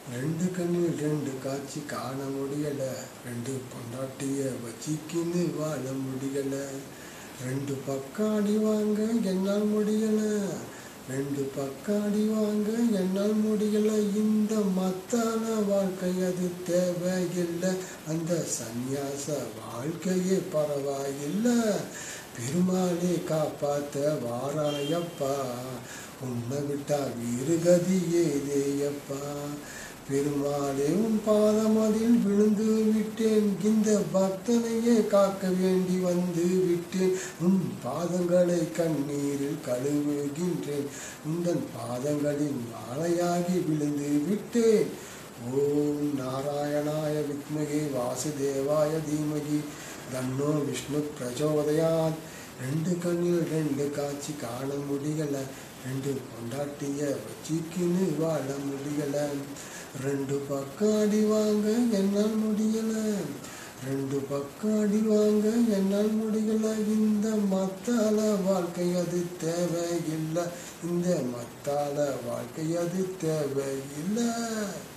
ரெண்டு கண்ணில் ரெண்டு காட்சி காண முடியல ரெண்டு பொண்டாட்டிய வச்சிக்கின்னு வாழ முடியல ரெண்டு பக்காடி வாங்க என்னால் முடியல ரெண்டு பக்காடி வாங்க என்னால் முடியல இந்த மத்தான வாழ்க்கை அது தேவையில்லை அந்த சந்நியாச வாழ்க்கையே பரவாயில்லை பெருமாளே காப்பாத்த வாராயப்பா உன்னை விட்டா வேறு கதி ஏதேயப்பா பெருமாளே உன் பாதம் அதில் விழுந்து விட்டேன் இந்த பக்தனையே காக்க வேண்டி வந்து விட்டேன் உன் பாதங்களை கண்ணீரில் கழுவுகின்றேன் உந்தன் பாதங்களின் மாலையாகி விழுந்து விட்டேன் ஓம் நாராயணாய வித்மகே வாசுதேவாய தீமகி தன்னோ விஷ்ணு பிரச்சோதயாத் ரெண்டு கண்ணில் ரெண்டு காட்சி காண முடியல ரெண்டு பொண்டாட்டிய வச்சிக்கின்னு வாழ முடியல ரெண்டு பக்கம் அடி வாங்க என்னால் முடியல ரெண்டு பக்கம் அடி வாங்க என்னால் முடியல இந்த மத்தால வாழ்க்கை அது தேவையில்லை இந்த மத்தால வாழ்க்கை அது தேவையில்லை